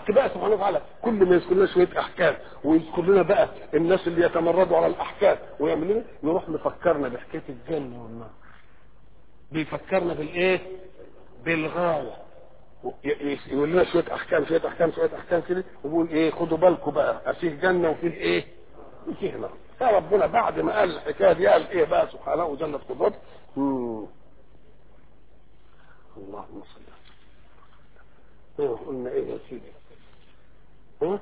الحق بقى سبحانه وتعالى كل ما يذكر لنا شويه احكام ويذكر لنا بقى الناس اللي يتمردوا على الاحكام ويعمل لنا يروح مفكرنا بحكايه الجنه والنار بيفكرنا بالايه بالغايه يقول لنا شويه احكام شويه احكام شويه احكام كده ويقول ايه خدوا بالكم بقى فيه جنه وفيه ايه؟ فيه نار فربنا بعد ما قال الحكايه دي قال ايه بقى سبحانه وجلت قدرته اللهم صل على قلنا ايه يا سيدي ها؟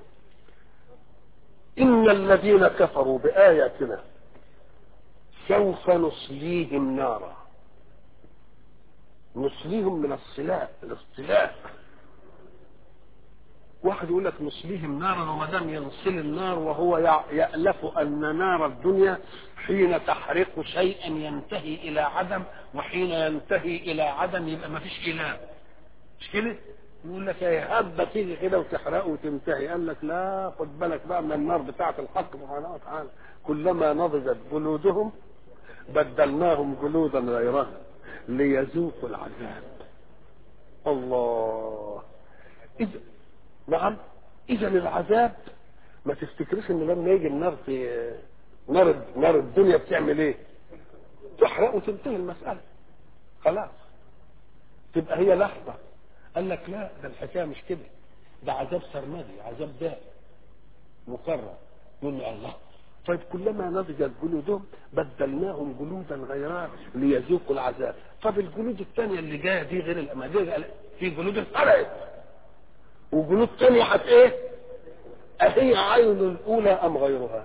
ان الذين كفروا باياتنا سوف نصليهم نارا نصليهم من الصلاء الاصطلاء واحد يقول لك نصليهم نارا وما دام ينصل النار وهو يألف أن نار الدنيا حين تحرق شيئا ينتهي إلى عدم وحين ينتهي إلى عدم يبقى ما فيش إله مش كده؟ يقول لك يا هبة تيجي كده وتحرقه وتنتهي قال لك لا خد بالك بقى من النار بتاعة الحق سبحانه وتعالى كلما نضجت جلودهم بدلناهم جلودا غيرها ليذوقوا العذاب الله إذا نعم اذا العذاب ما تفتكرش ان لما يجي النار في نار نار الدنيا بتعمل ايه تحرق وتنتهي المساله خلاص تبقى هي لحظه قال لك لا ده الحكايه مش كده ده عذاب سرمدي عذاب دائم مكرر يقول له الله طيب كلما نضجت جلودهم بدلناهم جلودا غيرها ليذوقوا العذاب طب الجلود الثانيه اللي جايه دي غير الاماديه في جلود اتحرقت وجلود تانية حت ايه اهي عين الاولى ام غيرها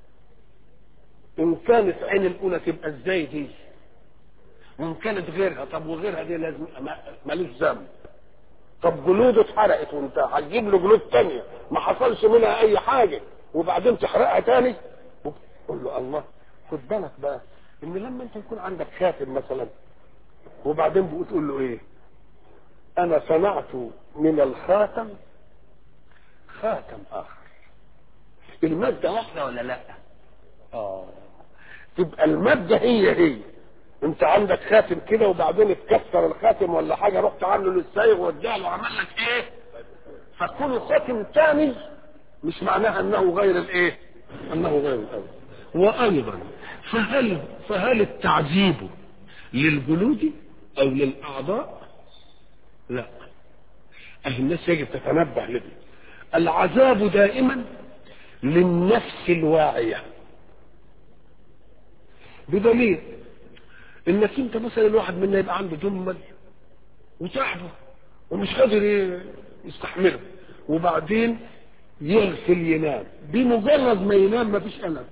ان كانت عين الاولى تبقى ازاي دي وان كانت غيرها طب وغيرها دي لازم مالوش ذنب طب جلوده اتحرقت وانت هتجيب له جلود تانية ما حصلش منها اي حاجه وبعدين تحرقها تاني قول له الله خد بالك بقى ان لما انت يكون عندك خاتم مثلا وبعدين بتقول له ايه انا صنعت من الخاتم خاتم اخر المادة واحدة ولا لا اه تبقى المادة هي هي انت عندك خاتم كده وبعدين اتكسر الخاتم ولا حاجة رحت عامله للسايغ واديها له وعمل لك ايه فكون خاتم تاني مش معناها انه غير الايه انه غير الاول وايضا فهل فهل التعذيب للجلود او للاعضاء لا أهل الناس يجب تتنبه لدي العذاب دائما للنفس الواعية بدليل انك انت مثلا الواحد منا يبقى عنده دمل وتعبه ومش قادر يستحمله وبعدين يغفل ينام بمجرد ما ينام ما فيش ألم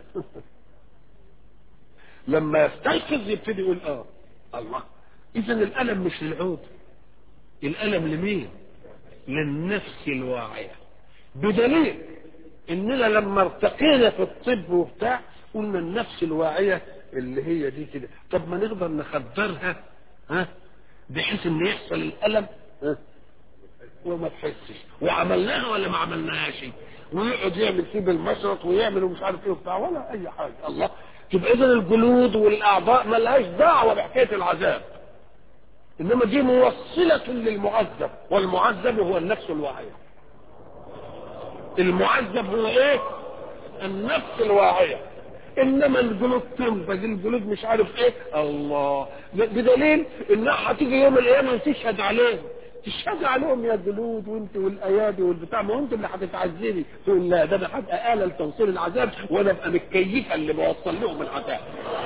لما يستيقظ يبتدي يقول اه الله اذا الألم مش للعود الألم لمين للنفس الواعية بدليل اننا لما ارتقينا في الطب وبتاع قلنا النفس الواعية اللي هي دي كده طب ما نقدر نخدرها ها بحيث ان يحصل الألم ها وما تحسش وعملناها ولا ما عملناهاش ويقعد يعمل فيه بالمشرط ويعمل ومش عارف ايه وبتاع ولا اي حاجه الله تبقى اذا الجلود والاعضاء ما لهاش دعوه بحكايه العذاب انما دي موصله للمعذب والمعذب هو النفس الواعيه المعذب هو ايه النفس الواعيه انما الجلود تنفذ الجلود مش عارف ايه الله بدليل انها هتيجي يوم القيامه تشهد عليهم تشهد عليهم يا جلود وانت والايادي والبتاع ما هو انت اللي هتتعذبي تقول لا ده انا هبقى اله لتوصيل العذاب وانا ابقى متكيفه اللي بوصل لهم العذاب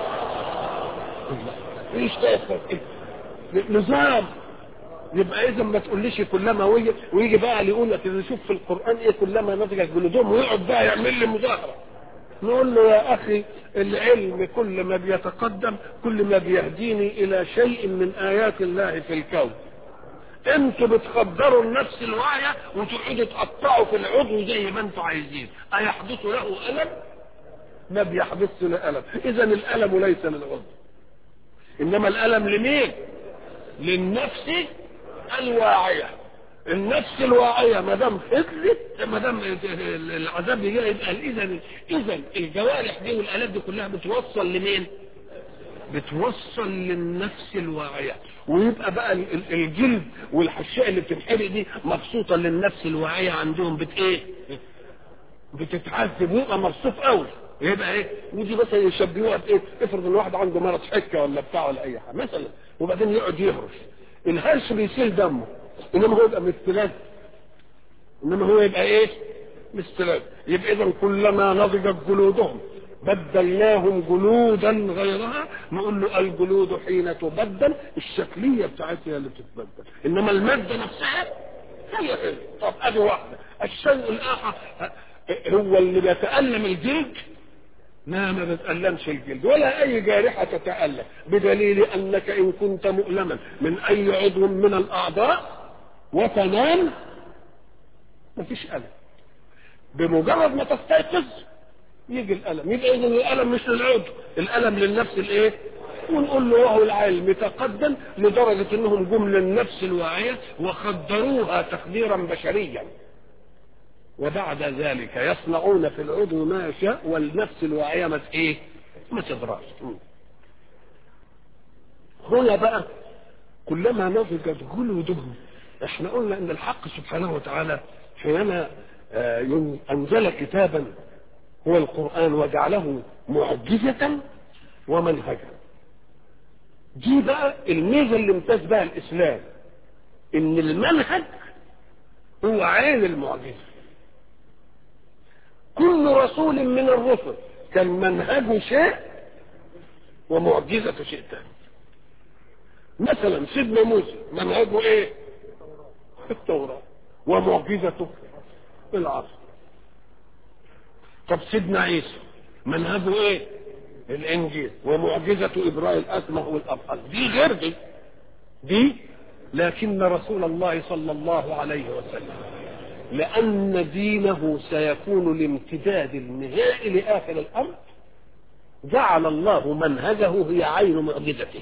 ايش تاخد نظام يبقى اذا ما تقوليش كلما ويجي ويجي بقى اللي يقول لك نشوف في القران ايه كلما نضجت جلودهم ويقعد بقى يعمل لي مظاهره نقول له يا اخي العلم كل ما بيتقدم كل ما بيهديني الى شيء من ايات الله في الكون انتوا بتخدروا النفس الواعيه وتقعدوا تقطعوا في العضو زي ما انتوا عايزين ايحدث له الم ما بيحدث له الم اذا الالم ليس للعضو انما الالم لمين للنفس الواعيه النفس الواعيه ما دام فضلت ما دام العذاب يجي يبقى اذا اذا الجوارح دي والالات دي كلها بتوصل لمين بتوصل للنفس الواعية ويبقى بقى ال- ال- الجلد والحشاء اللي بتنحرق دي مبسوطة للنفس الواعية عندهم بت ايه بتتعذب ويبقى مبسوط قوي يبقى ايه ودي مثلا يشبهوها بايه افرض ان واحد عنده مرض حكه ولا بتاع ولا اي حاجه مثلا وبعدين يقعد يهرش الهرش بيسيل دمه انما هو يبقى مستلذ انما هو يبقى ايه مستلذ يبقى اذا كلما نضجت جلودهم بدلناهم جلودا غيرها نقول له الجلود حين تبدل الشكليه بتاعتها هي اللي بتتبدل انما الماده نفسها هي هي طب ادي واحده الشيء الاخر هو اللي بيتالم الجلد لا ما بتألمش الجلد ولا أي جارحة تتألم بدليل أنك إن كنت مؤلما من أي عضو من الأعضاء وتنام مفيش ألم بمجرد ما تستيقظ يجي الألم يبقى إذا الألم مش للعضو الألم للنفس الإيه؟ ونقول له وهو العلم تقدم لدرجة أنهم جم للنفس الواعية وخدروها تخديرا بشريا وبعد ذلك يصنعون في العضو ما يشاء والنفس الواعية ما ايه ما تدراش هنا بقى كلما نضجت جلودهم احنا قلنا ان الحق سبحانه وتعالى حينما آه، ين- انزل كتابا هو القرآن وجعله معجزة ومنهجا دي بقى الميزة اللي امتاز بها الإسلام إن المنهج هو عين المعجزة كل رسول من الرسل كان منهجه شيء ومعجزة شيء ثاني مثلا سيدنا موسى منهجه ايه التوراة ومعجزته العصر طب سيدنا عيسى منهجه ايه الانجيل ومعجزة ابراء الاسمى والابطال دي غير دي دي لكن رسول الله صلى الله عليه وسلم لأن دينه سيكون الامتداد النهائي لآخر الأرض جعل الله منهجه هي عين معجزته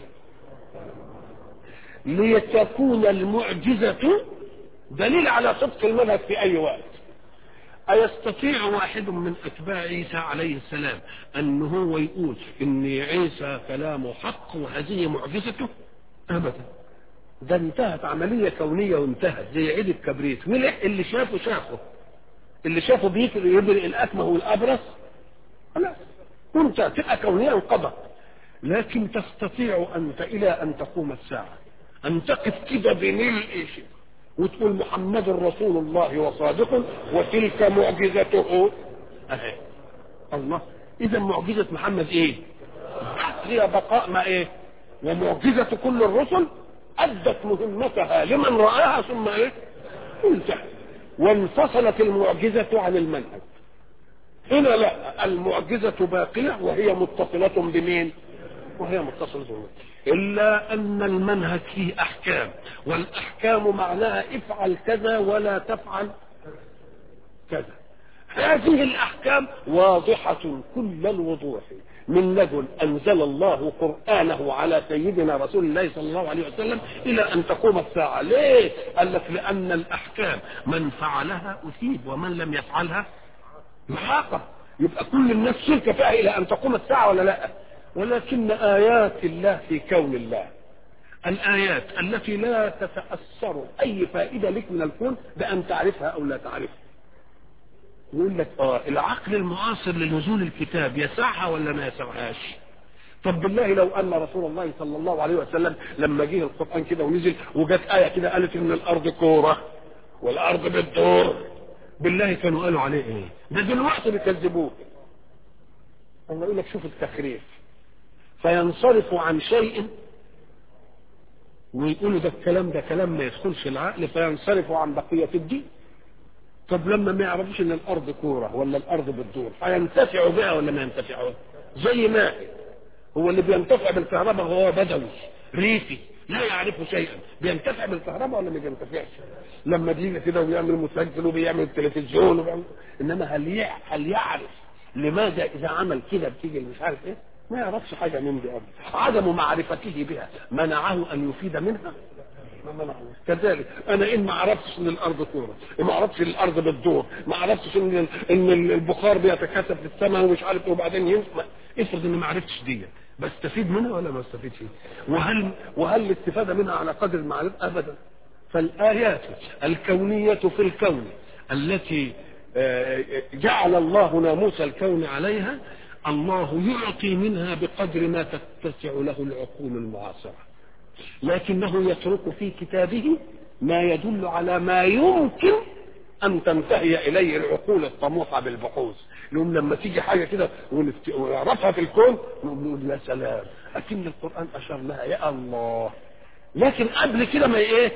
لتكون المعجزة دليل على صدق المنهج في أي وقت أيستطيع واحد من أتباع عيسى عليه السلام أن هو يقول إن عيسى كلامه حق وهذه معجزته أبدا ده انتهت عملية كونية وانتهت زي عيد الكبريت ملح اللي شافه شافه اللي شافه بيفرق يبرئ الأكمه والأبرص خلاص كنت تبقى كونية انقضت لكن تستطيع أنت إلى أن تقوم الساعة أن تقف كده بين الإيش وتقول محمد رسول الله وصادق وتلك معجزته أهي الله إذا معجزة محمد إيه؟ هي بقاء ما إيه؟ ومعجزة كل الرسل أدت مهمتها لمن رآها ثم إيه؟ انتهت وانفصلت المعجزة عن المنهج هنا لا المعجزة باقية وهي متصلة بمين؟ وهي متصلة بمين؟ إلا أن المنهج فيه أحكام والأحكام معناها افعل كذا ولا تفعل كذا هذه الأحكام واضحة كل الوضوح من لدن أنزل الله قرآنه على سيدنا رسول الله صلى الله عليه وسلم إلى أن تقوم الساعة ليه؟ قال لك لأن الأحكام من فعلها أثيب ومن لم يفعلها محاقة يبقى كل الناس شركة فيها إلى أن تقوم الساعة ولا لا ولكن آيات الله في كون الله الآيات التي لا تتأثر أي فائدة لك من الكون بأن تعرفها أو لا تعرفها يقول لك اه العقل المعاصر لنزول الكتاب يسعها ولا ما يسعهاش طب بالله لو ان رسول الله صلى الله عليه وسلم لما جه القران كده ونزل وجت ايه كده قالت ان الارض كوره والارض بتدور بالله كانوا قالوا عليه ايه ده دلوقتي بيكذبوه الله يقول لك شوف التخريف فينصرف عن شيء ويقولوا ده الكلام ده كلام ما يدخلش العقل فينصرفوا عن بقيه الدين طب لما ما يعرفوش ان الارض كوره ولا الارض بتدور هينتفعوا بها ولا ما ينتفعوا زي ما هو اللي بينتفع بالكهرباء هو بدوي ريفي لا يعرف شيئا بينتفع بالكهرباء ولا ما بينتفعش لما بيجي كده ويعمل مسجل وبيعمل تلفزيون وبيعمل انما هل يع... هل يعرف لماذا اذا عمل كده بتيجي مش عارف ايه ما يعرفش حاجه من دي ابدا عدم معرفته بها منعه ان يفيد منها ما منعه كذلك انا ان ما عرفتش ان الارض كوره ما عرفتش ان الارض بتدور ما عرفتش ان ان البخار بيتكاثف في السماء ومش عارف ايه وبعدين ينزل افرض اني ما عرفتش دي بستفيد منها ولا ما بستفيدش وهل وهل الاستفاده منها على قدر المعرفه ابدا فالايات الكونيه في الكون التي آه، جعل الله ناموس الكون عليها الله يعطي منها بقدر ما تتسع له العقول المعاصره لكنه يترك في كتابه ما يدل على ما يمكن ان تنتهي اليه العقول الطموحه بالبحوث لهم لما تيجي حاجه كده ونفت- ونعرفها في الكون نقول يا سلام اكن القران اشار لها يا الله لكن قبل كده ما ايه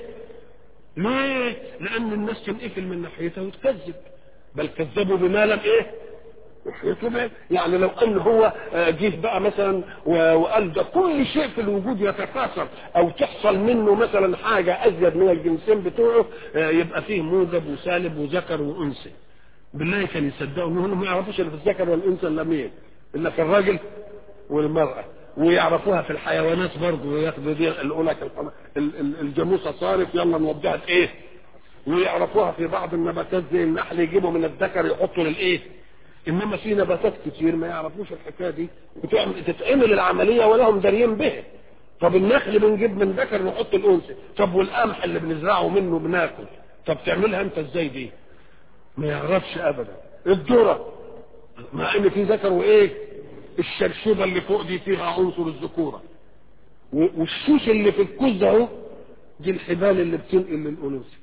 ليه لان الناس تنقفل من ناحيتها وتكذب بل كذبوا بما لم ايه يحيطوا به يعني لو ان هو آه، جه بقى مثلا و- وقال ده كل شيء في الوجود يتكاثر او تحصل منه مثلا حاجه ازيد من الجنسين بتوعه آه، يبقى فيه موجب وسالب وذكر وانثى بالله كان يصدقوا ان هم ما يعرفوش اللي في الذكر والانثى الا مين الا في الراجل والمراه ويعرفوها في الحيوانات برضه وياخدوا دي يقول لك القم- ال- ال- الجاموسه صارت يلا نوديها في ايه ويعرفوها في بعض النباتات زي النحل يجيبوا من الذكر يحطوا للايه انما في نباتات كتير ما يعرفوش الحكايه دي بتعمل تتعمل العمليه ولا هم داريين بها طب النخل بنجيب من ذكر نحط الانثى طب والقمح اللي بنزرعه منه بناكل طب تعملها انت ازاي دي ما يعرفش ابدا الذره مع ان في ذكر وايه الشرشوبه اللي فوق دي فيها عنصر الذكوره و- والشوش اللي في الكوز ده اهو دي الحبال اللي بتنقل للانوثه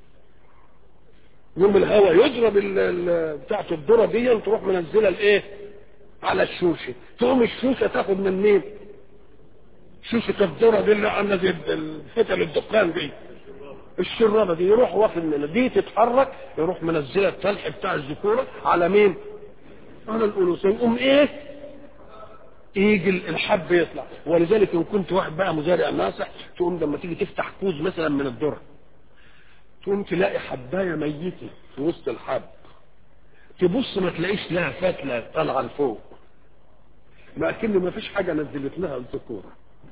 يوم الهواء يضرب ال- ال- بتاعت الذره دي تروح منزله الايه على الشوشه تقوم الشوشه تاخد من مين شوشه الذره دي اللي عامله زي الفتل الدخان دي الشرابه دي يروح واخد منها دي تتحرك يروح منزله التلح بتاع الذكوره على مين على الانوثه يقوم ايه يجي الحب يطلع ولذلك ان كنت واحد بقى مزارع ناصح تقوم لما تيجي تفتح كوز مثلا من الذره تقوم تلاقي حبايه ميته في وسط الحب تبص ما تلاقيش لها فتله طالعه لفوق ما اكن ما فيش حاجه نزلت لها الذكوره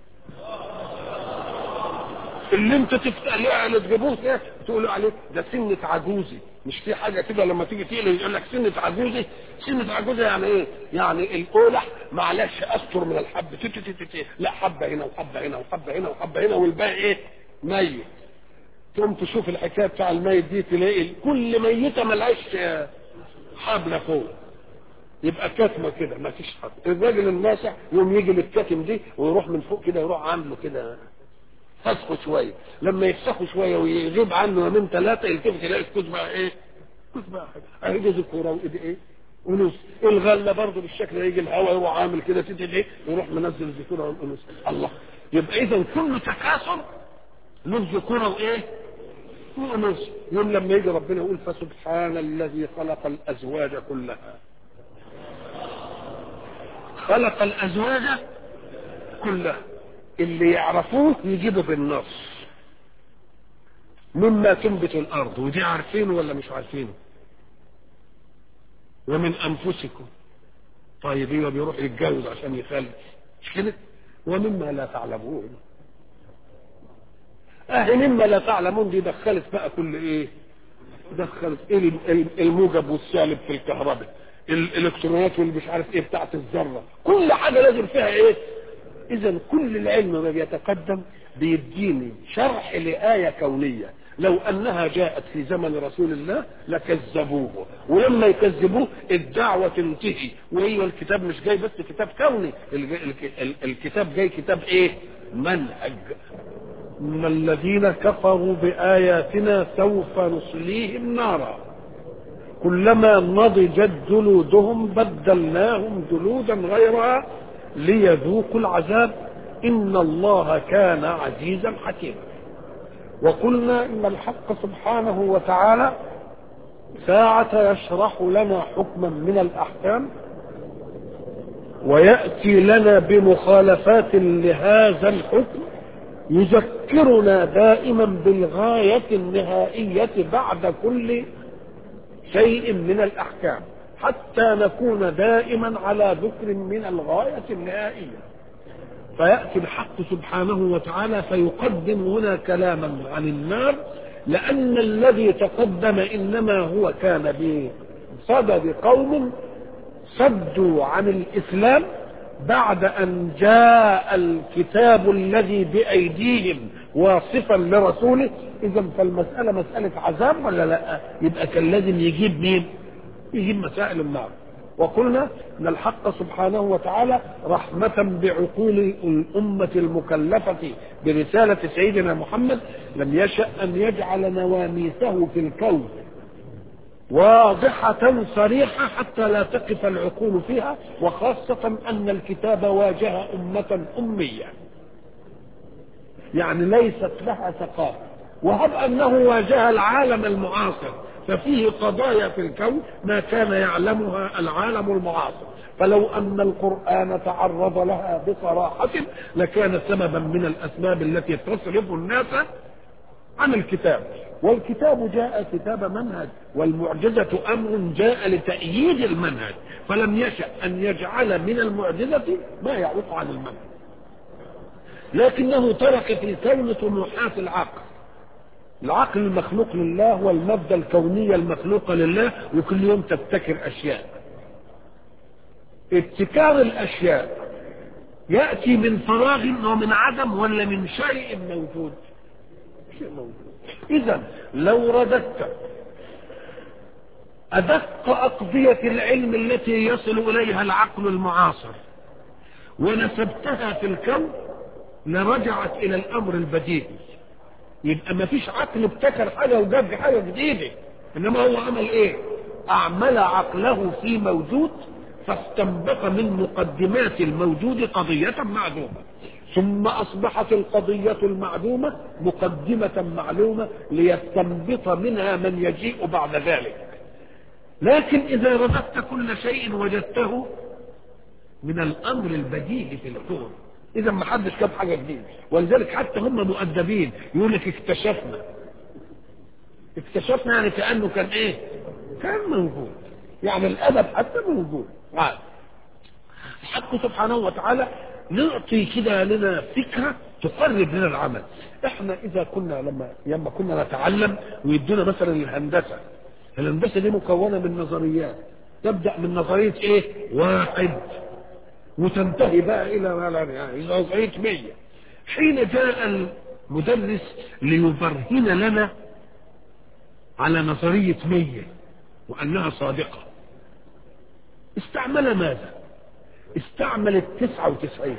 اللي انت تفتح اللي تجيبوه ايه تقول عليه ده سنة عجوزي مش في حاجة كده لما تيجي تقلي يقول لك سنة عجوزي سنة عجوزي يعني ايه يعني القولح معلش استر من الحب تي تي تي تي. لا حبة هنا وحبة هنا وحبة هنا وحبة هنا والباقي ايه ميت تقوم تشوف الحكاية بتاع الميت دي تلاقي كل ميتة ملهاش آه، حبل فوق يبقى كتمه كده ما فيش حد الراجل الناسع يوم يجي للكتم دي ويروح من فوق كده يروح عامله كده فسخه شويه لما يفسخه شويه ويغيب عنه يومين ثلاثه يلتفت يلاقي الكوز بقى ايه؟ كوز بقى حاجه اهي ذكوره وايدي ايه؟ ونص الغله برضه بالشكل ده يجي الهواء يروح عامل كده تدي ايه؟ يروح منزل الذكوره والانوث الله يبقى اذا كل تكاثر له ذكوره وايه؟ وانوث يوم لما يجي ربنا يقول فسبحان الذي خلق الازواج كلها خلق الازواج كلها اللي يعرفوه يجيبوا بالنص مما تنبت الارض ودي عارفينه ولا مش عارفينه ومن انفسكم طيب ايوه بيروح يتجوز عشان يخلف مش كده ومما لا تعلمون اه مما لا تعلمون دي دخلت بقى كل ايه دخلت ايه ال- ال- الموجب والسالب في الكهرباء الالكترونات واللي مش عارف ايه بتاعت الذره كل حاجه لازم فيها ايه اذا كل العلم ما بيتقدم بيديني شرح لايه كونيه لو انها جاءت في زمن رسول الله لكذبوه ولما يكذبوه الدعوه تنتهي وهي الكتاب مش جاي بس كتاب كوني الج- الك- ال- الكتاب جاي كتاب ايه منهج ان الذين كفروا باياتنا سوف نصليهم نارا كلما نضجت جلودهم بدلناهم جلودا غيرها ليذوقوا العذاب ان الله كان عزيزا حكيما وقلنا ان الحق سبحانه وتعالى ساعة يشرح لنا حكما من الاحكام وياتي لنا بمخالفات لهذا الحكم يذكرنا دائما بالغايه النهائيه بعد كل شيء من الاحكام حتى نكون دائما على ذكر من الغايه النهائيه فياتي الحق سبحانه وتعالى فيقدم هنا كلاما عن النار لان الذي تقدم انما هو كان بصدد قوم صدوا عن الاسلام بعد أن جاء الكتاب الذي بأيديهم واصفا لرسوله إذا فالمسألة مسألة عذاب ولا لا؟ يبقى كان لازم يجيب مين؟ يجيب مسائل النار وقلنا ان الحق سبحانه وتعالى رحمة بعقول الأمة المكلفة برسالة سيدنا محمد لم يشأ أن يجعل نواميسه في الكون واضحة صريحة حتى لا تقف العقول فيها وخاصة أن الكتاب واجه أمة أمية يعني ليست لها ثقافة وهب أنه واجه العالم المعاصر ففيه قضايا في الكون ما كان يعلمها العالم المعاصر فلو أن القرآن تعرض لها بصراحة لكان سببا من الأسباب التي تصرف الناس عن الكتاب والكتاب جاء كتاب منهج والمعجزة أمر جاء لتأييد المنهج فلم يشأ أن يجعل من المعجزة ما يعوق عن المنهج لكنه ترك في الكون طموحات العقل العقل المخلوق لله والمادة الكونية المخلوقة لله وكل يوم تبتكر أشياء ابتكار الأشياء يأتي من فراغ ومن عدم ولا من شيء موجود شيء موجود إذا لو رددت أدق أقضية العلم التي يصل إليها العقل المعاصر ونسبتها في الكون لرجعت إلى الأمر البديهي يبقى ما فيش عقل ابتكر حاجة وجاب حاجة جديدة إنما هو عمل إيه؟ أعمل عقله في موجود فاستنبط من مقدمات الموجود قضية معدومة ثم أصبحت القضية المعدومة مقدمة معلومة ليستنبط منها من يجيء بعد ذلك لكن إذا رددت كل شيء وجدته من الأمر البديهي في الكون إذا ما حدش جاب حاجة جديدة ولذلك حتى هم مؤدبين يقول لك اكتشفنا اكتشفنا يعني كأنه كان إيه؟ كان موجود يعني الأدب حتى موجود عاد. الحق سبحانه وتعالى نعطي كده لنا فكرة تقرب لنا العمل احنا اذا كنا لما لما كنا نتعلم ويدونا مثلا الهندسة الهندسة دي مكونة من نظريات تبدأ من نظرية ايه واحد وتنتهي بقى الى ما لا نهاية نظرية مية حين جاء المدرس ليبرهن لنا على نظرية مية وأنها صادقة استعمل ماذا استعمل التسعة وتسعين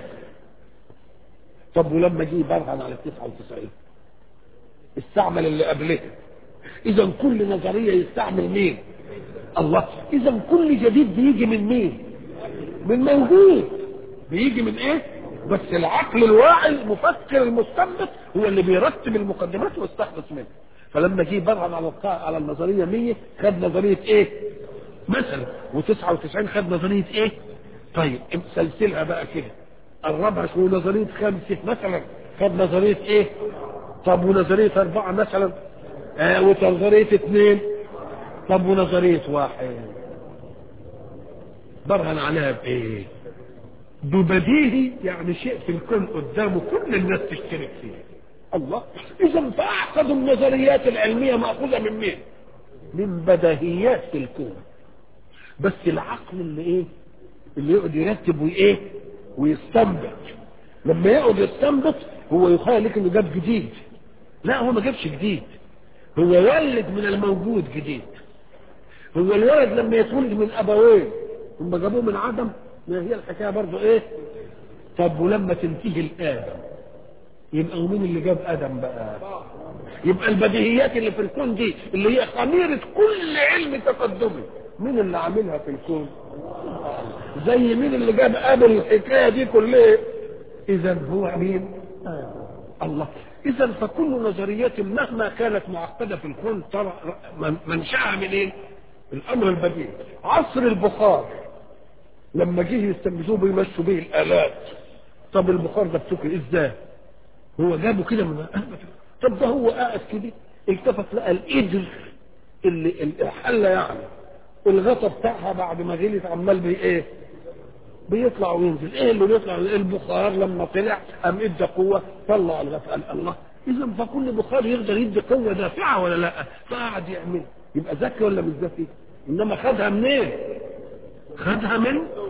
طب ولما جه برهن على التسعة وتسعين استعمل اللي قبلها اذا كل نظرية يستعمل مين الله اذا كل جديد بيجي من مين من موجود بيجي من ايه بس العقل الواعي المفكر المستنبط هو اللي بيرتب المقدمات ويستخلص منها فلما جه برهن على على النظريه 100 خد نظريه ايه مثلا و99 خد نظريه ايه طيب سلسلها بقى كده قربها شو نظريه خمسه مثلا خد نظريه ايه طب ونظريه اربعه مثلا آه ونظريه اثنين طب ونظريه واحد برهن عليها بايه ببديهي يعني شيء في الكون قدامه كل الناس تشترك فيه الله اذا فاعقد النظريات العلميه ماخوذه من مين من بديهيات في الكون بس العقل اللي ايه اللي يقعد يرتب وايه ويستنبط لما يقعد يستنبط هو يخيل لك انه جاب جديد لا هو ما جابش جديد هو ولد من الموجود جديد هو الولد لما يتولد من ابوين هم جابوه من عدم ما هي الحكايه برضه ايه طب ولما تنتهي الادم يبقى مين اللي جاب ادم بقى يبقى البديهيات اللي في الكون دي اللي هي خميره كل علم تقدمي مين اللي عاملها في الكون زي مين اللي جاب ابو الحكايه دي كلها اذا هو مين آه. الله اذا فكل نظريات مهما كانت معقده في الكون ترى منشاها من ايه الامر البديهي عصر البخار لما جه يستنبذوه بيمشوا به الالات طب البخار ده بتوكل ازاي هو جابه كده من طب ده هو قاعد كده التفت لقى القدر اللي الحله يعني الغطا بتاعها بعد ما غلت عمال بي ايه بيطلع وينزل ايه اللي بيطلع البخار لما طلع قام ادى قوه طلع الغطا قال الله اذا فكل بخار يقدر يدي قوه دافعه ولا لا فقعد يعمل يبقى ذكي ولا مش ذكي انما خدها منين خدها من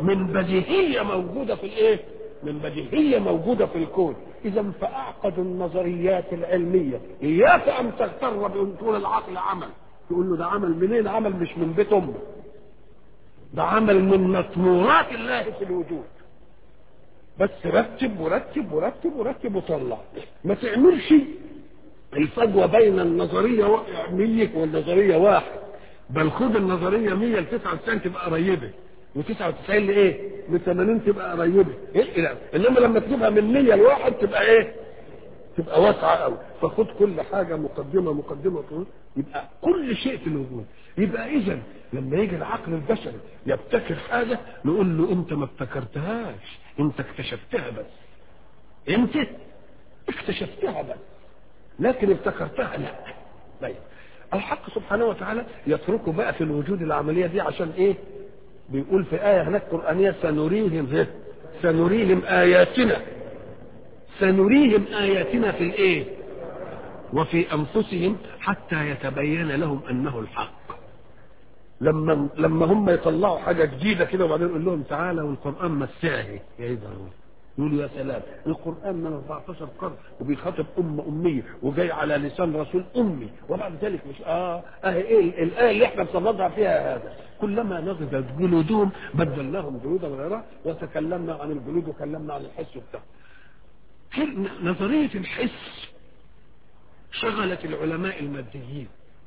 من بديهيه موجوده في الايه من بديهيه موجوده في الكون اذا فاعقد النظريات العلميه اياك ان تغتر بان تقول العقل عمل تقول له ده عمل منين عمل مش من بيت امه ده عمل من مطمورات الله في الوجود بس رتب ورتب ورتب ورتب وطلع ما تعملش الفجوه بين النظريه علميه والنظريه واحد بل خد النظريه 100 ل 99 تبقى قريبه و99 لايه؟ ل 80 تبقى قريبه إيه؟ لا. انما لما تجيبها من 100 لواحد تبقى ايه؟ تبقى واسعه قوي فخد كل حاجه مقدمه مقدمه طول يبقى كل شيء في الوجود يبقى اذا لما يجي العقل البشري يبتكر حاجه نقول له انت ما ابتكرتهاش انت اكتشفتها بس انت اكتشفتها بس لكن ابتكرتها لا طيب الحق سبحانه وتعالى يتركه بقى في الوجود العمليه دي عشان ايه بيقول في ايه هناك قرانيه سنريهم هه. سنريهم اياتنا سنريهم اياتنا في الايه وفي انفسهم حتى يتبين لهم انه الحق لما لما هم يطلعوا حاجه جديده كده وبعدين يقول لهم تعالى والقران مسعه يظهرون يقولوا يا سلام القران من 14 قرن وبيخاطب امه اميه وجاي على لسان رسول امي وبعد ذلك مش اه اه ايه الايه اللي احنا بنصدع فيها هذا كلما نضجت جلودهم بدلناهم جلودا غيرها وتكلمنا عن الجلود وكلمنا عن الحس وبتاع نظريه الحس شغلت العلماء الماديين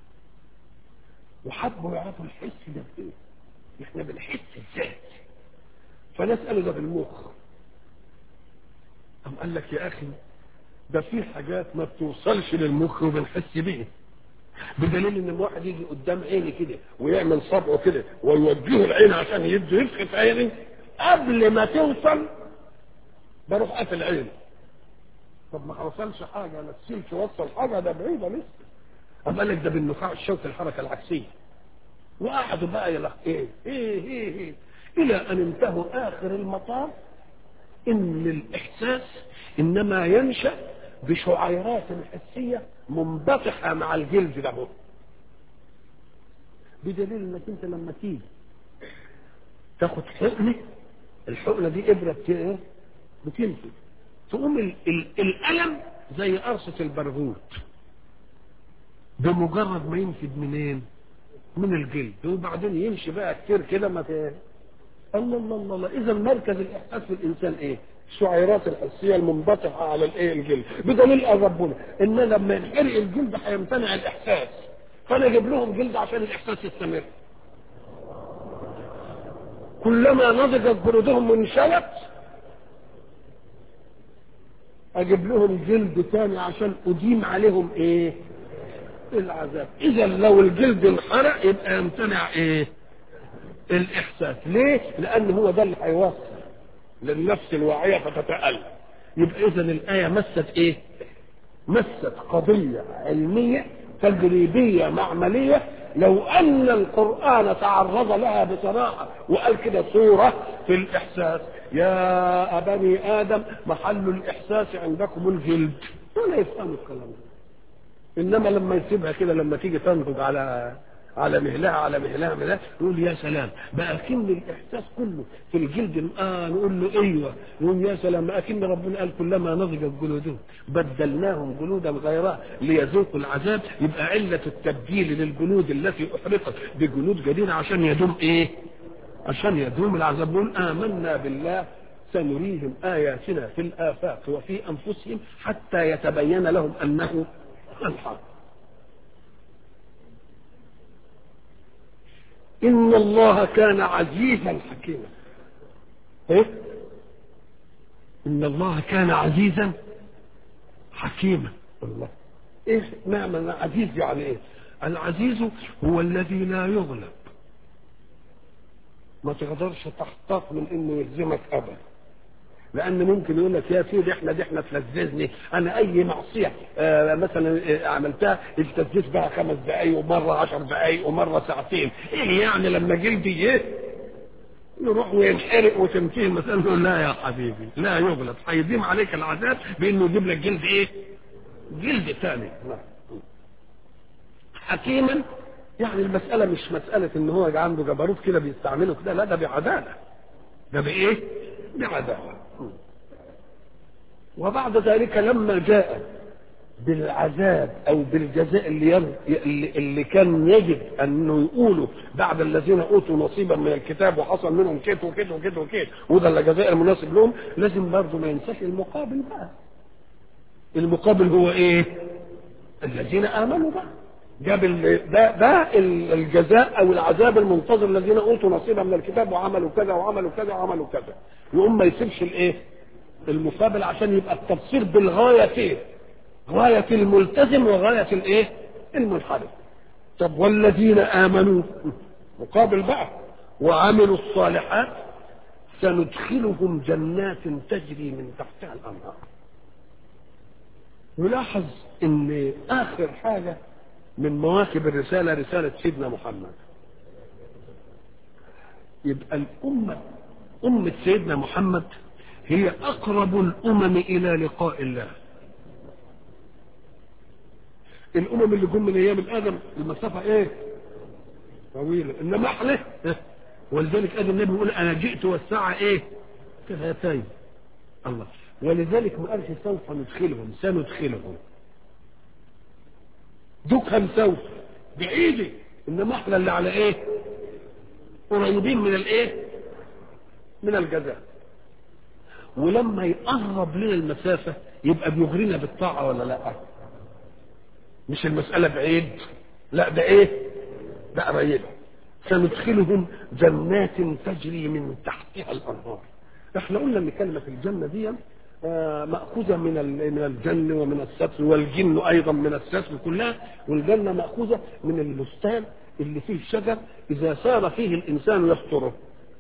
وحبوا يعرفوا الحس ده بايه احنا بنحس ازاي فنسأله ده بالمخ قام قال لك يا اخي ده في حاجات ما بتوصلش للمخ وبنحس بيه بدليل ان الواحد يجي قدام عيني كده ويعمل صبعه كده ويوجهه العين عشان يده يفخت عيني قبل ما توصل بروح قافل عيني طب ما حصلش حاجه ما تسيبش وصل حاجه ده بعيده لسه قام قال لك ده بالنخاع الشوكي الحركه العكسيه وقعدوا بقى يلخ ايه ايه ايه, إيه. الى ان انتهوا اخر المطاف ان الاحساس انما ينشا بشعيرات حسيه منبطحه مع الجلد ده بدليل انك انت لما تيجي تاخد حقنه الحقنه دي ابره بت ايه بتنفذ تقوم ال ال الالم زي قرصه البرغوث بمجرد ما ينفد منين من الجلد وبعدين يمشي بقى كتير كده ما ت... الله الله الله, الله. اذا مركز الاحساس في الانسان ايه الشعيرات الحسيه المنبطحه على الايه الجلد بدليل قال ربنا ان لما ينحرق الجلد هيمتنع الاحساس فانا اجيب لهم جلد عشان الاحساس يستمر كلما نضجت جلودهم وانشلت اجيب لهم جلد تاني عشان اديم عليهم ايه العذاب اذا لو الجلد انحرق يبقى يمتنع ايه الاحساس ليه لان هو ده اللي هيوصل للنفس الواعيه فتتالم يبقى اذا الايه مست ايه مست قضيه علميه تجريبيه معمليه لو ان القران تعرض لها بصراحه وقال كده صوره في الاحساس يا بني ادم محل الاحساس عندكم الجلد ولا يفهموا الكلام ده انما لما يسيبها كده لما تيجي تنضج على على مهلها على مهلها مهلها يقول يا سلام بقى كن الاحساس كله في الجلد اه نقول له ايوه يقول يا سلام بقى كن ربنا قال كلما نضجت جلودهم بدلناهم جلودا غيرها ليذوقوا العذاب يبقى عله التبديل للجلود التي احرقت بجلود جديده عشان يدوم ايه؟ عشان يدوم العذاب نقول امنا بالله سنريهم اياتنا في الافاق وفي انفسهم حتى يتبين لهم انه الحق إن الله كان عزيزا حكيما إيه؟ إن الله كان عزيزا حكيما الله إيه معنى عزيز يعني إيه العزيز هو الذي لا يغلب ما تقدرش تحتاط من انه يلزمك ابدا لان ممكن يقول لك يا سيدي احنا دي احنا تلذذني انا اي معصيه آه مثلا آه عملتها التلذذ بقى خمس دقايق ومره عشر دقايق ومره ساعتين ايه يعني لما جلدي ايه يروح وينحرق وتنتهي المسألة نقول لا يا حبيبي لا يغلط هيديم عليك العذاب بانه يجيب لك جلد ايه؟ جلد ثاني حكيما يعني المسألة مش مسألة ان هو عنده جبروت كده بيستعمله كده لا ده بعدالة ده بايه بعذاب وبعد ذلك لما جاء بالعذاب او بالجزاء اللي ير... اللي كان يجب انه يقولوا بعد الذين اوتوا نصيبا من الكتاب وحصل منهم كيت وكيت وكيت وكيت وده الجزاء المناسب لهم لازم برضه ما ينساش المقابل بقى المقابل هو ايه؟ الذين امنوا بقى جاب ال... ده ده الجزاء او العذاب المنتظر الذين اوتوا نصيبا من الكتاب وعملوا كذا وعملوا كذا وعملوا كذا يقوم ما يسيبش الايه؟ المقابل عشان يبقى التفسير بالغايتين غاية الملتزم وغاية الايه المنحرف طب والذين امنوا مقابل بقى وعملوا الصالحات سندخلهم جنات تجري من تحتها الانهار نلاحظ ان اخر حاجه من مواكب الرساله رساله سيدنا محمد يبقى الامه امه سيدنا محمد هي اقرب الامم الى لقاء الله الامم اللي جم من ايام الادم المسافه ايه طويله انما احنا ولذلك ادم النبي يقول انا جئت والساعه ايه كهاتين الله ولذلك ما قالش سوف ندخلهم سندخلهم دكهم سوف بايدي انما احنا اللي على ايه قريبين من الايه من الجزاء ولما يقرب لنا المسافه يبقى بيغرينا بالطاعه ولا لا مش المسألة بعيد لا ده ايه ده قريبة سندخلهم جنات تجري من تحتها الانهار احنا قلنا ان كلمة الجنة دي آه مأخوذة من من الجن ومن الستر والجن أيضا من الستر كلها والجنة مأخوذة من البستان اللي فيه شجر إذا سار فيه الإنسان يستره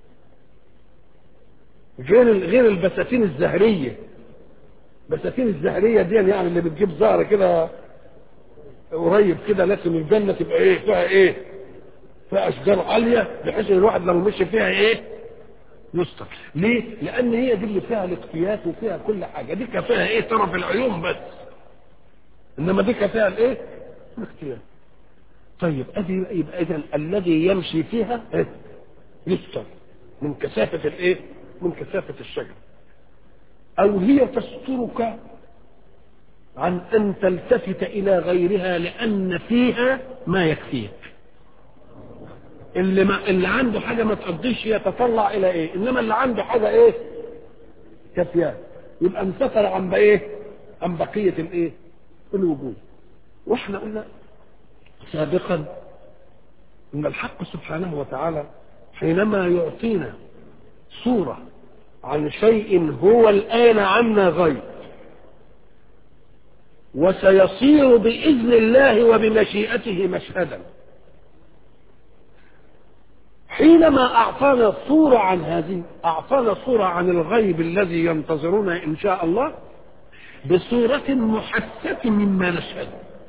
غير غير البساتين الزهرية بساتين الزهرية دي يعني اللي بتجيب زهرة كده قريب كده لكن الجنة تبقى ايه فيها ايه فيها اشجار عالية بحيث ان الواحد لو مشي فيها ايه يستر ليه لان هي دي اللي فيها الاقتيات وفيها كل حاجة دي فيها ايه طرف العيون بس انما دي فيها الايه الاقتيات طيب ادي يبقى اذا الذي يمشي فيها إيه؟ يستر من كثافة الايه من كثافة الشجر او هي تسترك عن ان تلتفت الى غيرها لان فيها ما يكفيك اللي ما اللي عنده حاجه ما تقضيش يتطلع الى ايه انما اللي عنده حاجه ايه كافياه يبقى انستر عن ايه عن بقيه الايه الوجود واحنا قلنا سابقا ان الحق سبحانه وتعالى حينما يعطينا صوره عن شيء هو الان عنا غيب وسيصير بإذن الله وبمشيئته مشهدا حينما أعطانا صورة عن هذه أعطانا صورة عن الغيب الذي ينتظرنا إن شاء الله بصورة محسة مما نشهد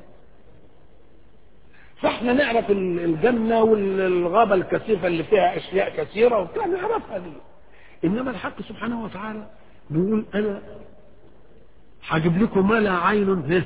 فاحنا نعرف الجنة والغابة الكثيفة اللي فيها أشياء كثيرة وبتاع نعرفها دي إنما الحق سبحانه وتعالى بيقول أنا هجيب لكم ما لا عين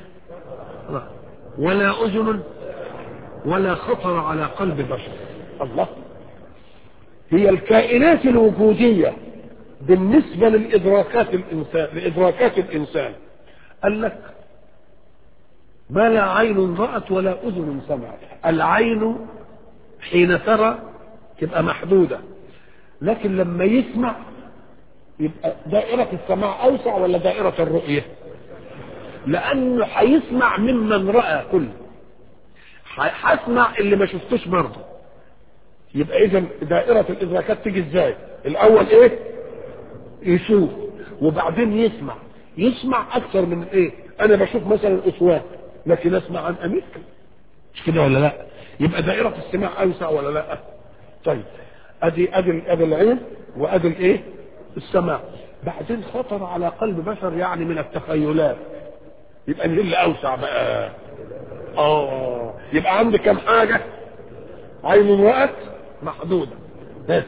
ولا اذن ولا خطر على قلب بشر الله هي الكائنات الوجوديه بالنسبه للادراكات الانسان لادراكات الانسان قال لك ما لا عين رأت ولا أذن سمعت العين حين ترى تبقى محدودة لكن لما يسمع يبقى دائرة السماع أوسع ولا دائرة الرؤية لأنه هيسمع ممن رأى كله هسمع اللي ما شفتوش برضه يبقى إذا دائرة الإدراكات تيجي إزاي الأول إيه يشوف وبعدين يسمع يسمع أكثر من إيه أنا بشوف مثلا أصوات لكن أسمع عن أمريكا مش كده ولا لا يبقى دائرة السماع أوسع ولا لا طيب أدي أدي أدي العين وأدي الإيه السماع بعدين خطر على قلب بشر يعني من التخيلات يبقى اللي اللي اوسع بقى اه يبقى عندي كم حاجه عين رأت محدوده بس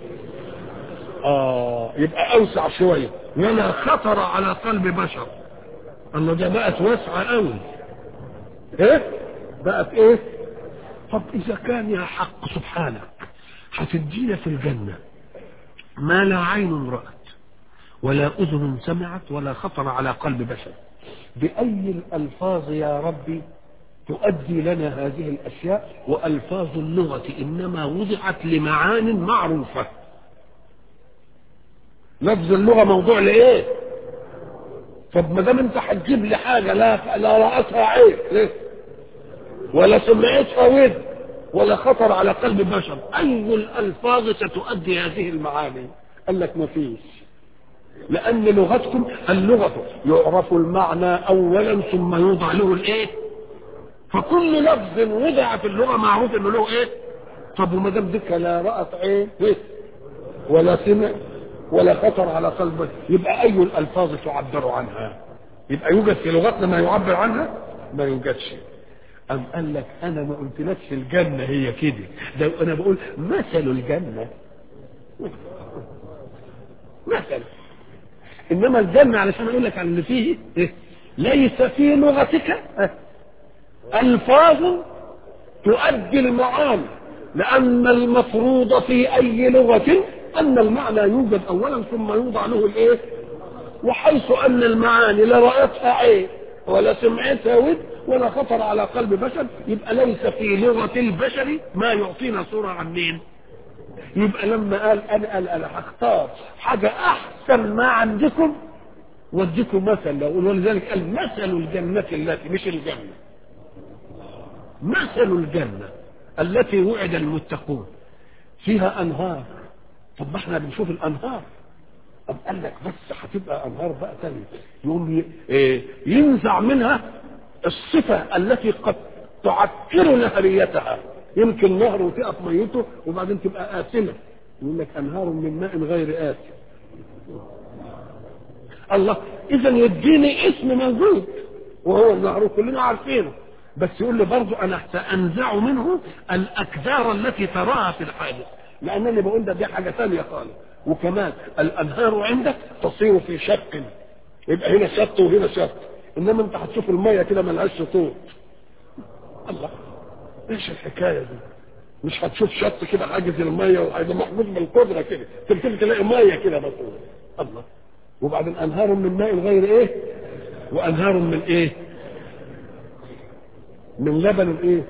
اه يبقى اوسع شويه ولا خطر على قلب بشر الله ده بقت واسعه قوي ايه بقت ايه طب اذا كان يا حق سبحانك هتدينا في الجنه ما لا عين رأت ولا أذن سمعت ولا خطر على قلب بشر بأي الألفاظ يا ربي تؤدي لنا هذه الأشياء وألفاظ اللغة إنما وضعت لمعان معروفة لفظ اللغة موضوع لإيه طب ما دام انت هتجيب لي حاجة لا لا رأسها عين ليه ولا سمعتها ود ولا خطر على قلب بشر أي الألفاظ ستؤدي هذه المعاني قال لك ما فيش لأن لغتكم اللغة يعرف المعنى أولا ثم يوضع له الإيه فكل لفظ وضع في اللغة معروف إنه له إيه طب وما دام ديك لا رأت عين إيه؟ ولا سمع ولا خطر على قلبه يبقى أي الألفاظ تعبر عنها يبقى يوجد في لغتنا ما يعبر عنها ما يوجدش أم قال لك أنا ما قلتلكش الجنة هي كده ده أنا بقول مثل الجنة مثل إنما الجنة علشان أقول لك عن اللي فيه إيه؟ ليس في لغتك ألفاظ تؤدي المعاني لأن المفروض في أي لغة أن المعنى يوجد أولا ثم يوضع له الإيه؟ وحيث أن المعاني لا رأتها عين ولا سمعتها ود ولا خطر على قلب بشر يبقى ليس في لغة البشر ما يعطينا صورة عن مين يبقى لما قال أنا قال أنا هختار حاجة أحسن ما عندكم واديكم مثل لو ولذلك قال مثل الجنة التي مش الجنة مثل الجنة التي وعد المتقون فيها أنهار طب ما احنا بنشوف الأنهار طب قال لك بس هتبقى أنهار بقى تاني يقوم ي- إيه، ينزع منها الصفة التي قد تعكر نهريتها يمكن نهر وتقف ميته وبعدين تبقى آسنة يقول لك أنهار من ماء غير آسن الله إذا يديني اسم موجود وهو النهر كلنا عارفينه بس يقول لي برضه أنا سأنزع منه الأكدار التي تراها في الحادث لأنني بقول ده دي حاجة ثانية خالص وكمان الأنهار عندك تصير في شق يبقى هنا شط وهنا شط إنما أنت هتشوف المية كده ملهاش شطوط الله ايش الحكايه دي مش هتشوف شط كده حاجز الميه وهيبقى محجوز بالقدره كده تبتدي تلاقي ميه كده بس الله وبعدين انهار من ماء غير ايه وانهار من ايه من لبن ايه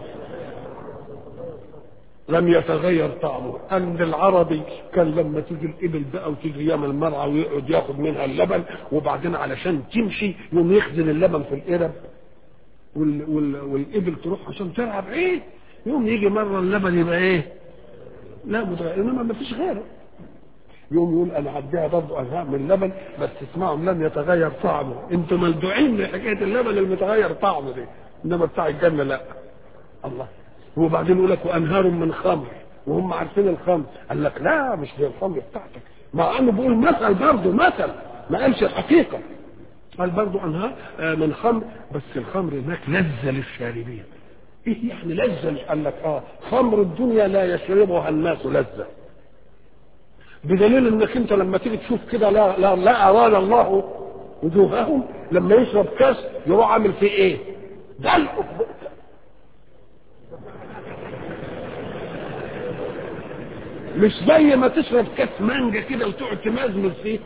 لم يتغير طعمه عند العربي كان لما تيجي الابل بقى وتيجي ايام المرعى ويقعد ياخد منها اللبن وبعدين علشان تمشي يقوم يخزن اللبن في القرب وال... وال... والابل تروح عشان تلعب ايه يوم يجي مره اللبن يبقى ايه لا متغير انما ما فيش غيره يوم يقول انا هديها برضه انهاء من اللبن بس اسمعهم لم يتغير طعمه انتوا ملدوعين لحكايه اللبن المتغير طعمه دي انما بتاع الجنه لا الله وبعدين يقول لك وانهار من خمر وهم عارفين الخمر قال لك لا مش دي الخمر بتاعتك مع انه بيقول مثل برضه مثل ما قالش الحقيقه قال برضو انهار آه، من خمر بس الخمر هناك لذة للشاربين ايه يعني لذة قال لك اه خمر الدنيا لا يشربها الناس لذة بدليل انك انت لما تيجي تشوف كده لا لا لا اراد الله وجوههم لما يشرب كاس يروح عامل فيه ايه؟ دلقه في بقه. مش زي ما تشرب كاس مانجا كده وتقعد تمزمز فيه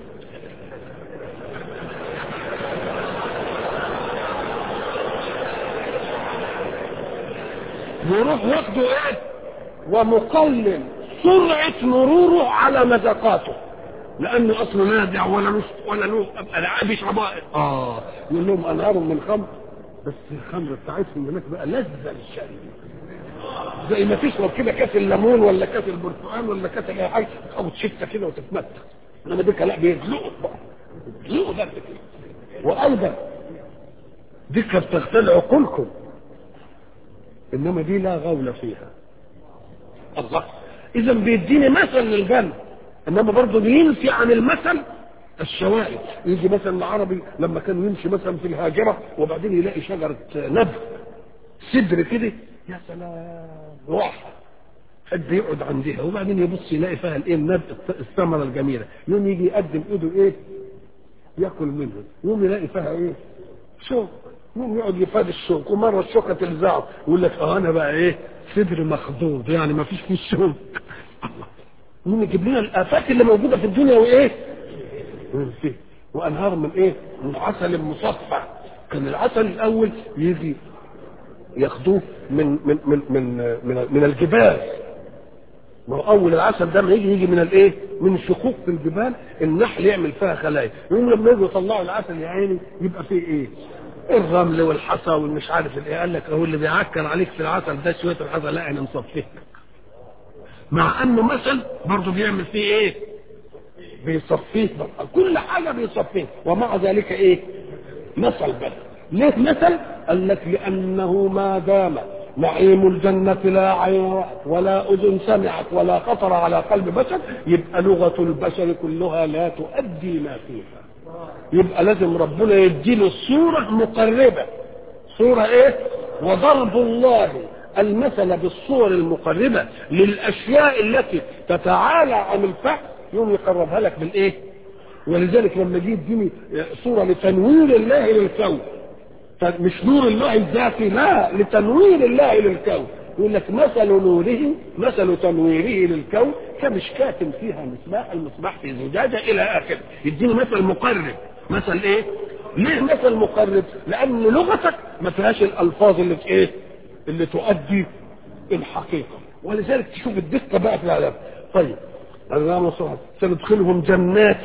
يروح واخده ايه ومقلل سرعة مروره على مذاقاته لانه اصلا نادع ولا نص ولا له ابقى بيشربها اه يقول لهم انهار من خمر بس الخمر بتاعتهم هناك بقى لذة للشرب زي ما تشرب كده كاس الليمون ولا كاس البرتقال ولا كاس اي حاجه او تشكه كده وتتمتع انما ديك لا بيزلقوا بقى بيزلقوا ده كده وايضا ديك بتغتال عقولكم انما دي لا غول فيها الله اذا بيديني مثل للجنه انما برضه بينفي عن المثل الشوائب يجي مثلا العربي لما كان يمشي مثلا في الهاجره وبعدين يلاقي شجره نبذ سدر كده يا سلام روح حد يقعد عندها وبعدين يبص يلاقي فيها الايه النبت الثمره الجميله يوم يجي يقدم ايده ايه ياكل منها يوم يلاقي فيها ايه شوك يوم يقعد يفاد الشوك ومره الشوكه تلزعه يقول لك اه انا بقى ايه صدر مخضوض يعني ما فيش فيه شوك الله مين يجيب لنا الافات اللي موجوده في الدنيا وايه فيه وانهار من ايه من عسل مصفى كان العسل الاول يجي ياخدوه من من من من من, من الجبال ما هو اول العسل ده ما يجي يجي من الايه من شقوق في الجبال النحل يعمل فيها خلايا يقوم لما يجوا يطلعوا العسل يا عيني يبقى فيه ايه الرمل والحصى والمش عارف الايه قال لك اهو اللي بيعكر عليك في العسل ده شويه الحصى لا انا مصفيه مع انه مثل برضه بيعمل فيه ايه بيصفيه بقى. كل حاجه بيصفيه ومع ذلك ايه مثل بس ليه مثل قال لك لانه ما دام نعيم الجنة لا عين رأت ولا أذن سمعت ولا خطر على قلب بشر يبقى لغة البشر كلها لا تؤدي ما فيها يبقى لازم ربنا يديله الصورة مقربة صورة ايه وضرب الله المثل بالصور المقربة للأشياء التي تتعالى عن الفهم يوم يقربها لك بالايه ولذلك لما جه يديني صورة لتنوير الله للكون مش نور الله الذاتي لا لتنوير الله للكون يقول لك مثل نوره مثل تنويره للكون كمشكاة فيها مصباح المصباح في زجاجة إلى آخره يديني مثل مقرب مثل إيه؟ ليه مثل مقرب؟ لأن لغتك ما فيهاش الألفاظ اللي في إيه؟ اللي تؤدي الحقيقة ولذلك تشوف الدقة بقى في العذاب طيب اللهم صل سندخلهم جنات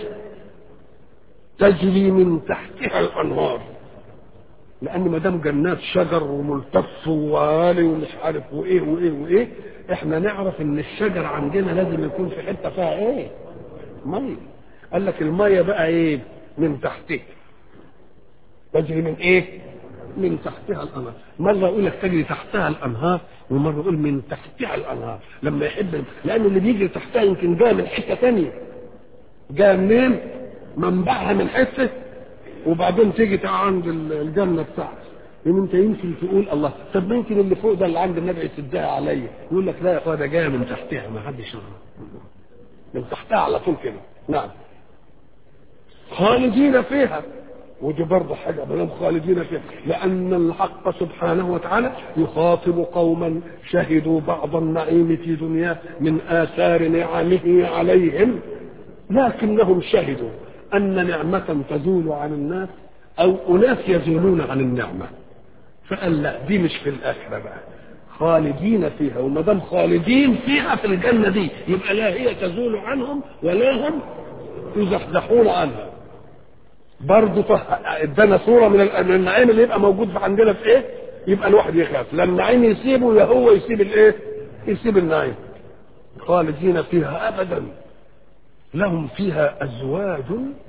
تجري من تحتها الأنهار لان ما دام جنات شجر وملتف وعالي ومش عارف وايه وايه وايه احنا نعرف ان الشجر عندنا لازم يكون في حته فيها ايه ميه قال لك الميه بقى ايه من تحتها تجري من ايه من تحتها الانهار مره يقول لك تجري تحتها الانهار ومره يقول من تحتها الانهار لما يحب لان اللي بيجري تحتها يمكن جاي من حته ثانيه جاي منين منبعها من حته وبعدين تيجي عند الجنه بتاعتك يوم انت يمكن تقول الله طب ما يمكن اللي فوق ده اللي عند النبي يسدها عليا يقول لك لا يا اخويا ده جايه من تحتها ما حدش من تحتها على طول كده نعم خالدين فيها ودي برضه حاجه بلهم خالدين فيها لان الحق سبحانه وتعالى يخاطب قوما شهدوا بعض النعيم في دنياه من اثار نعمه عليهم لكنهم شهدوا أن نعمة تزول عن الناس أو أناس يزولون عن النعمة فقال لا دي مش في الآخرة بقى خالدين فيها وما دام خالدين فيها في الجنة دي يبقى لا هي تزول عنهم ولا هم يزحزحون عنها برضه ادانا صورة من النعيم اللي يبقى موجود عندنا في ايه؟ يبقى الواحد يخاف لا النعيم يسيبه يا هو يسيب الايه؟ يسيب النعيم خالدين فيها أبدا لهم فيها أزواج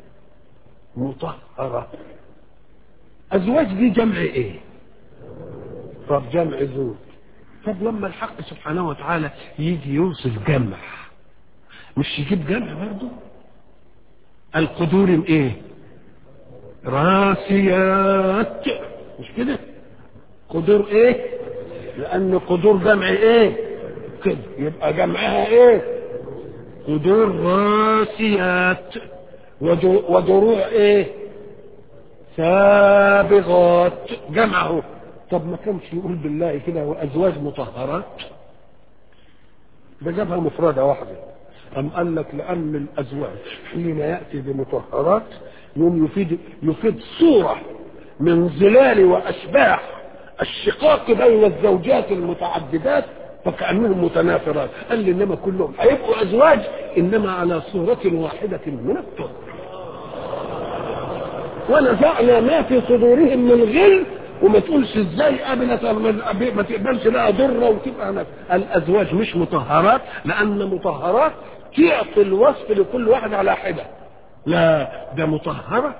مطهرة أزواج دي جمع إيه طب جمع زوج طب لما الحق سبحانه وتعالى يجي يوصف جمع مش يجيب جمع برضه القدور ايه راسيات مش كده قدور ايه لان قدور جمع ايه كده يبقى جمعها ايه قدور راسيات ودروع ايه سابغات جمعه طب ما كانش يقول بالله كده وازواج مطهرات ده جابها مفردة واحدة أم قال لك لأن الأزواج حين يأتي بمطهرات يوم يفيد يفيد صورة من ظلال وأشباح الشقاق بين الزوجات المتعددات فكأنهم متنافرات قال لي إنما كلهم هيبقوا أزواج إنما على صورة واحدة من الطهر ونزعنا ما في صدورهم من غل وما تقولش ازاي قابلت ما تقبلش لها ضره وتبقى نفس. الازواج مش مطهرات لان مطهرات تعطي الوصف لكل واحد على حده لا ده مطهره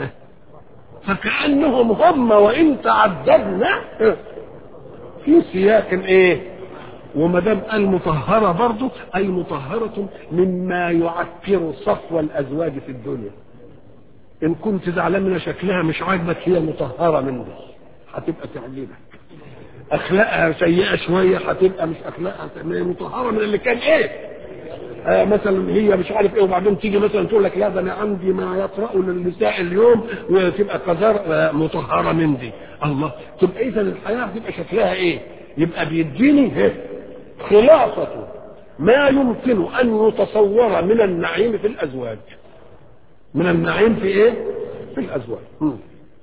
فكانهم هم وان تعددنا في سياق ايه وما دام قال مطهره برضه اي مطهره مما يعكر صفو الازواج في الدنيا ان كنت زعلان من شكلها مش عاجبك هي مطهره من دي هتبقى تعجبك اخلاقها سيئه شويه هتبقى مش اخلاقها مطهره من اللي كان ايه آه مثلا هي مش عارف ايه وبعدين تيجي مثلا تقول لك لا ده انا عندي ما يطرأ للنساء اليوم وتبقى قذر آه مطهره من دي الله تبقى اذا الحياه هتبقى شكلها ايه يبقى بيديني إيه؟ خلاصه ما يمكن ان يتصور من النعيم في الازواج من النعيم في ايه في الازواج مم.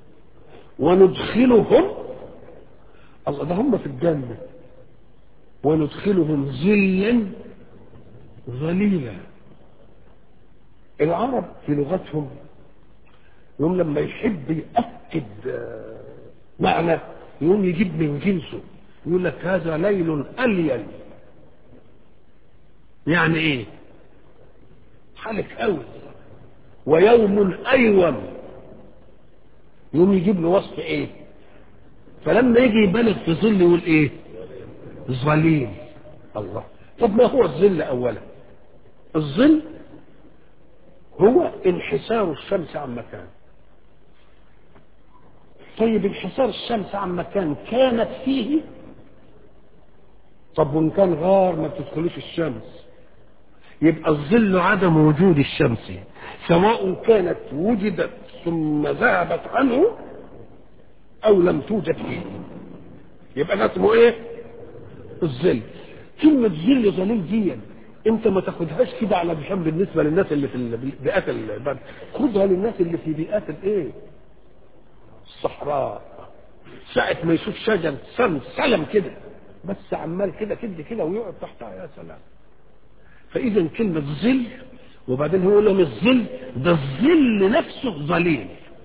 وندخلهم الله ده هم في الجنه وندخلهم ظلا ظليلا العرب في لغتهم يوم لما يحب يأكد آه، معنى يوم يجيب من جنسه يقول لك هذا ليل أليل يعني ايه حالك قوي ويوم أيوم يوم يجيب له وصف ايه فلما يجي يبالغ في ظل يقول ايه ظليل الله طب ما هو الظل اولا الظل هو انحسار الشمس عن مكان طيب انحسار الشمس عن مكان كانت فيه طب وان كان غار ما بتدخلوش الشمس يبقى الظل عدم وجود الشمس سواء كانت وجدت ثم ذهبت عنه او لم توجد فيه يبقى ده اسمه ايه الظل كلمة ظل ظليل دي انت ما تاخدهاش كده على جنب بالنسبة للناس اللي في بيئات البلد خدها للناس اللي في بيئات الايه الصحراء ساعة ما يشوف شجر سم سلم كده بس عمال كده كده كده ويقعد تحتها يا سلام فاذا كلمة ظل وبعدين هو يقول لهم الظل ده الظل نفسه ظليل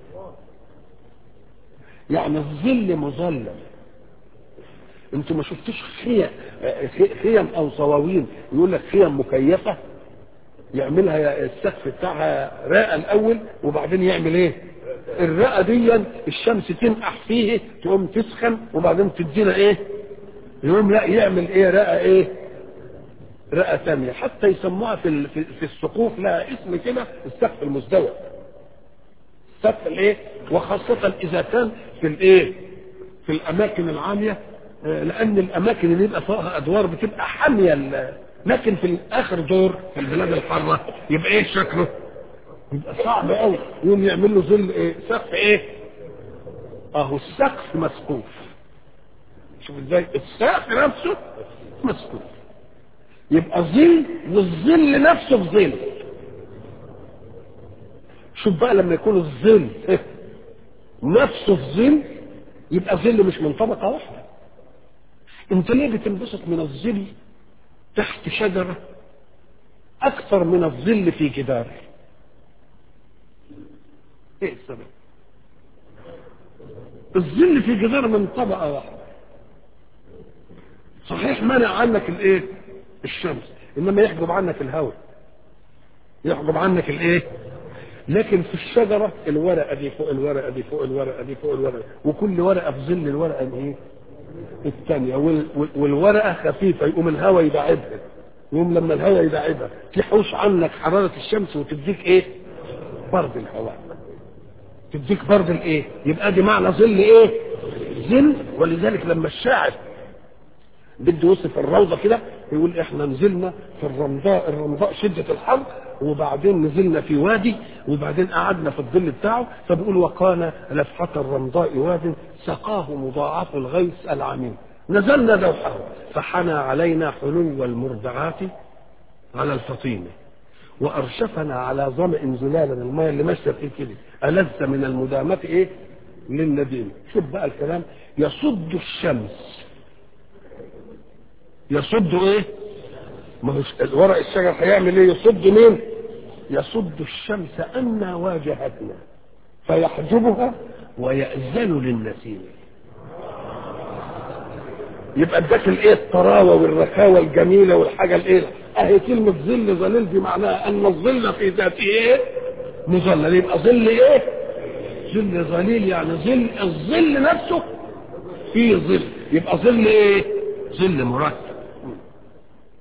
يعني الظل مظلل انتوا ما شفتوش خيم خيم او صواوين يقول لك خيم مكيفه يعملها السقف بتاعها راقه الاول وبعدين يعمل ايه الرقه دي الشمس تنقح فيه تقوم تسخن وبعدين تدينا ايه يقوم لا يعمل ايه رقه ايه رقه ثانيه حتى يسموها في ال- في في السقوف لها اسم كده السقف المزدوج السقف الايه وخاصه اذا كان في الايه في الاماكن العاليه آه، لان الاماكن اللي يبقى فوقها ادوار بتبقى حاميه ال- لكن في اخر دور في البلاد الحاره يبقى ايه شكله يبقى صعب قوي يقوم يعمل له ظل ايه سقف ايه اهو السقف مسقوف شوف ازاي السقف نفسه مسقوف يبقى ظل والظل نفسه في ظل شوف بقى لما يكون الظل نفسه في ظل يبقى ظل مش من طبقه واحده انت ليه بتنبسط من الظل تحت شجره اكثر من الظل في جدار ايه السبب الظل في جدار من طبقه واحده صحيح منع عنك الايه الشمس انما يحجب عنك الهواء يحجب عنك الايه لكن في الشجرة الورقة دي فوق الورقة دي فوق الورقة دي فوق الورقة وكل ورقة في ظل الورقة الايه الثانية وال- وال- والورقة خفيفة يقوم الهواء يبعدها يقوم لما الهواء يبعدها تحوش عنك حرارة الشمس وتديك ايه برد الهواء تديك برد الايه يبقى دي معنى ظل ايه ظل ولذلك لما الشاعر بده يوصف الروضة كده يقول احنا نزلنا في الرمضاء الرمضاء شدة الحر وبعدين نزلنا في وادي وبعدين قعدنا في الظل بتاعه فبيقول وقانا لفحة الرمضاء واد سقاه مضاعف الغيث العميم نزلنا دوحه فحنى علينا حلو المرضعات على الفطيمة وأرشفنا على ظمأ زلالا الماء اللي ماشية فيه كده ألذ من المدامة إيه للنديم شوف بقى الكلام يصد الشمس يصد ايه ما هو ورق الشجر هيعمل ايه يصد مين يصد الشمس أن واجهتنا فيحجبها ويأذن للنسيم يبقى اداك الايه الطراوه والرخاوه الجميله والحاجه الايه اهي كلمه ظل ظليل دي معناها ان الظل في ذاته ايه مظلل يبقى ظل ايه ظل ظليل يعني ظل الظل نفسه فيه ظل يبقى ظل ايه ظل مركب